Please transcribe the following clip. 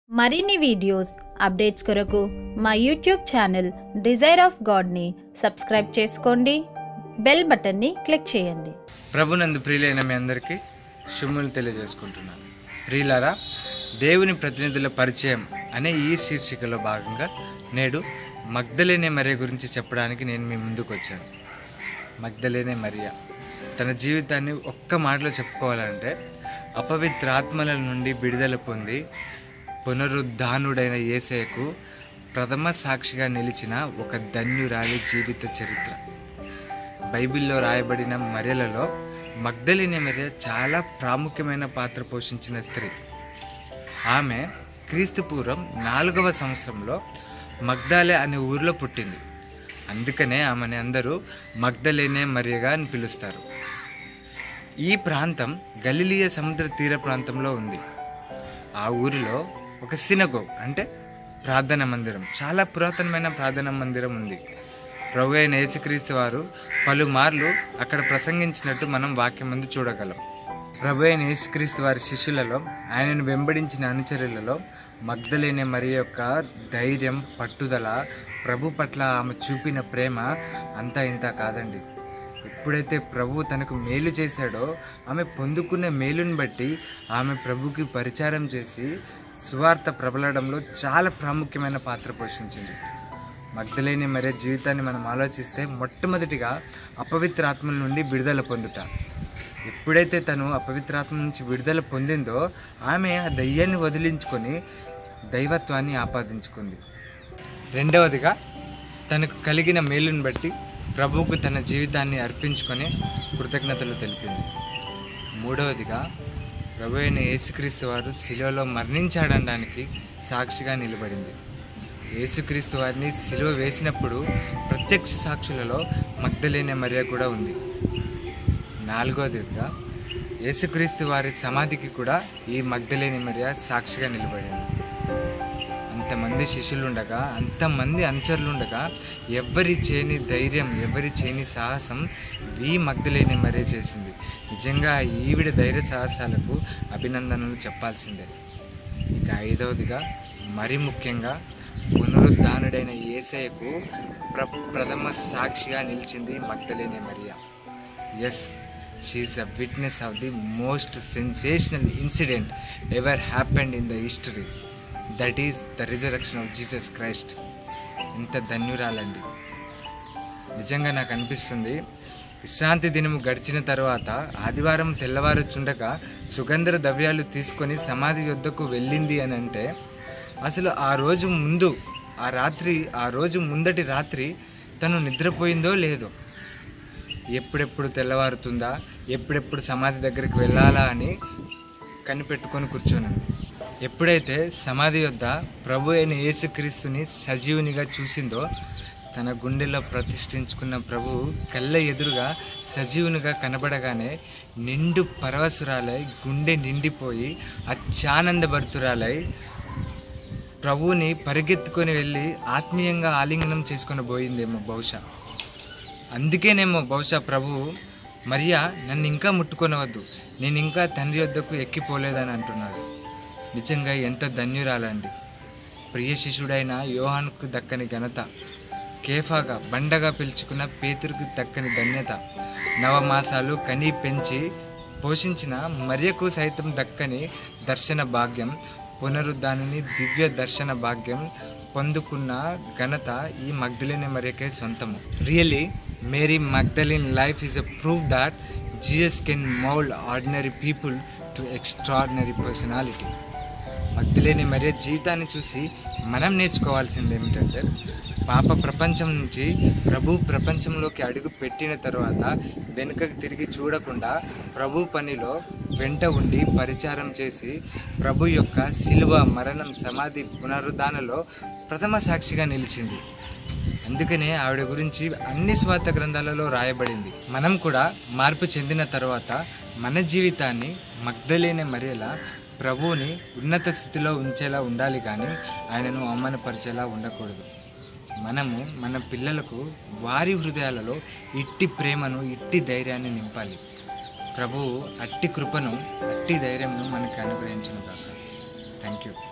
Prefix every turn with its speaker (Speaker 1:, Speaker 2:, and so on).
Speaker 1: మరిన్ని videos updates కొరకు మా యూట్యూబ్ ఛానల్ డిజైర్ ఆఫ్ గాడ్ని సబ్స్క్రైబ్ చేసుకోండి బెల్ బటన్ని క్లిక్ చేయండి
Speaker 2: ప్రభునందు ప్రియులైన మీ అందరికీ శుభములు తెలియజేసుకుంటున్నాను ప్రియులారా దేవుని ప్రతినిధుల పరిచయం అనే ఈ శీర్షికలో భాగంగా నేడు మగ్ధలేనే మరియ గురించి చెప్పడానికి నేను మీ ముందుకు వచ్చాను మగ్ధలేనే మరియ తన జీవితాన్ని ఒక్క మాటలో చెప్పుకోవాలంటే అపవిత్రాత్మల నుండి విడుదల పొంది పునరుద్ధానుడైన యేసయ్యకు ప్రథమ సాక్షిగా నిలిచిన ఒక ధన్యురాలి జీవిత చరిత్ర బైబిల్లో రాయబడిన మర్యలలో మగ్ధలిని మరియ చాలా ప్రాముఖ్యమైన పాత్ర పోషించిన స్త్రీ ఆమె క్రీస్తు పూర్వం నాలుగవ సంవత్సరంలో మగ్దాలే అనే ఊరిలో పుట్టింది అందుకనే ఆమెని అందరూ మగ్ధలేనే మరియగా అని పిలుస్తారు ఈ ప్రాంతం గలిలియ సముద్ర తీర ప్రాంతంలో ఉంది ఆ ఊరిలో ఒక సినగోగ్ అంటే ప్రార్థన మందిరం చాలా పురాతనమైన ప్రార్థన మందిరం ఉంది ప్రభు అయిన యేసుక్రీస్తు వారు పలుమార్లు అక్కడ ప్రసంగించినట్టు మనం వాక్యం ముందు చూడగలం ప్రభు అయిన యేసుక్రీస్తు వారి శిష్యులలో ఆయనను వెంబడించిన అనుచరులలో మగ్ధలేని మరి యొక్క ధైర్యం పట్టుదల ప్రభు పట్ల ఆమె చూపిన ప్రేమ అంతా ఇంత కాదండి ఎప్పుడైతే ప్రభు తనకు మేలు చేశాడో ఆమె పొందుకున్న మేలుని బట్టి ఆమె ప్రభుకి పరిచారం చేసి సువార్త ప్రబలడంలో చాలా ప్రాముఖ్యమైన పాత్ర పోషించింది మగ్ధలేని మరే జీవితాన్ని మనం ఆలోచిస్తే మొట్టమొదటిగా అపవిత్ర ఆత్మల నుండి విడుదల పొందుట ఎప్పుడైతే తను అపవిత్రాత్మ నుంచి విడుదల పొందిందో ఆమె ఆ దయ్యాన్ని వదిలించుకొని దైవత్వాన్ని ఆపాదించుకుంది రెండవదిగా తనకు కలిగిన మేలుని బట్టి ప్రభువుకు తన జీవితాన్ని అర్పించుకొని కృతజ్ఞతలు తెలిపింది మూడవదిగా ప్రభు అయిన యేసుక్రీస్తు వారు శిలువలో మరణించాడనడానికి సాక్షిగా నిలబడింది యేసుక్రీస్తు వారిని సిలువ వేసినప్పుడు ప్రత్యక్ష సాక్షులలో మగ్ధలేని మరియ కూడా ఉంది నాలుగోదిగా యేసుక్రీస్తు వారి సమాధికి కూడా ఈ మగ్ధలేని మరియ సాక్షిగా నిలబడింది అంతమంది శిష్యులుండగా అంతమంది అనుచరులుండగా ఎవరి చేయని ధైర్యం ఎవరి చేయని సాహసం ఈ మగ్ధలేని మరే చేసింది నిజంగా ఈవిడ ధైర్య సాహసాలకు అభినందనలు చెప్పాల్సిందే ఇక ఐదవదిగా మరి ముఖ్యంగా పునరుద్ధానుడైన ఏసయ్యకు ప్ర ప్రథమ సాక్షిగా నిలిచింది Magdalene Maria yes she is a witness of the most sensational incident ever happened in the history that is the resurrection of Jesus Christ ఎంత ధన్యురాలండి నిజంగా నాకు అనిపిస్తుంది విశ్రాంతి దినము గడిచిన తర్వాత ఆదివారం తెల్లవారుచుండగా సుగంధ ద్రవ్యాలు తీసుకొని సమాధి యొద్దకు వెళ్ళింది అని అంటే అసలు ఆ రోజు ముందు ఆ రాత్రి ఆ రోజు ముందటి రాత్రి తను నిద్రపోయిందో లేదో ఎప్పుడెప్పుడు తెల్లవారుతుందా ఎప్పుడెప్పుడు సమాధి దగ్గరికి వెళ్ళాలా అని కనిపెట్టుకొని కూర్చొని ఎప్పుడైతే సమాధి యొద్ద ప్రభు అయిన యేసుక్రీస్తుని సజీవునిగా చూసిందో తన గుండెలో ప్రతిష్ఠించుకున్న ప్రభు కళ్ళ ఎదురుగా సజీవునిగా కనబడగానే నిండు పరవశురాలై గుండె నిండిపోయి అత్యానందభరితురాలై ప్రభువుని పరిగెత్తుకొని వెళ్ళి ఆత్మీయంగా ఆలింగనం చేసుకొని పోయిందేమో బహుశా అందుకేనేమో బహుశా ప్రభువు మరియా నన్ను ఇంకా ముట్టుకొనవద్దు నేను ఇంకా తండ్రి వద్దకు ఎక్కిపోలేదని అంటున్నాడు నిజంగా ఎంత ధన్యురాలండి ప్రియ శిష్యుడైన యోహాన్కు దక్కని ఘనత కేఫాగా బండగా పిలుచుకున్న పేతురికి దక్కని ధన్యత నవమాసాలు కని పెంచి పోషించిన మరియకు సైతం దక్కని దర్శన భాగ్యం పునరుద్ధానిని దివ్య దర్శన భాగ్యం పొందుకున్న ఘనత ఈ మగ్ధలేని మరియకే సొంతము really Mary Magdalene life is a proof that Jesus can mould ordinary people to extraordinary personality Magdalene Maria జీవితాన్ని చూసి మనం నేర్చుకోవాల్సింది ఏమిటంటే పాప ప్రపంచం నుంచి ప్రభు ప్రపంచంలోకి అడుగు పెట్టిన తర్వాత వెనుకకు తిరిగి చూడకుండా ప్రభు పనిలో వెంట ఉండి పరిచారం చేసి ప్రభు యొక్క శిలువ మరణం సమాధి పునరుద్ధానలో ప్రథమ సాక్షిగా నిలిచింది అందుకనే ఆవిడ గురించి అన్ని స్వాత గ్రంథాలలో రాయబడింది మనం కూడా మార్పు చెందిన తర్వాత మన జీవితాన్ని మగ్ధలేని మరియలా ప్రభువుని ఉన్నత స్థితిలో ఉంచేలా ఉండాలి కానీ ఆయనను అవమానపరిచేలా ఉండకూడదు మనము మన పిల్లలకు వారి హృదయాలలో ఇట్టి ప్రేమను ఇట్టి ధైర్యాన్ని నింపాలి ప్రభువు అట్టి కృపను అట్టి ధైర్యంను మనకు అనుగ్రహించను కాక థ్యాంక్ యూ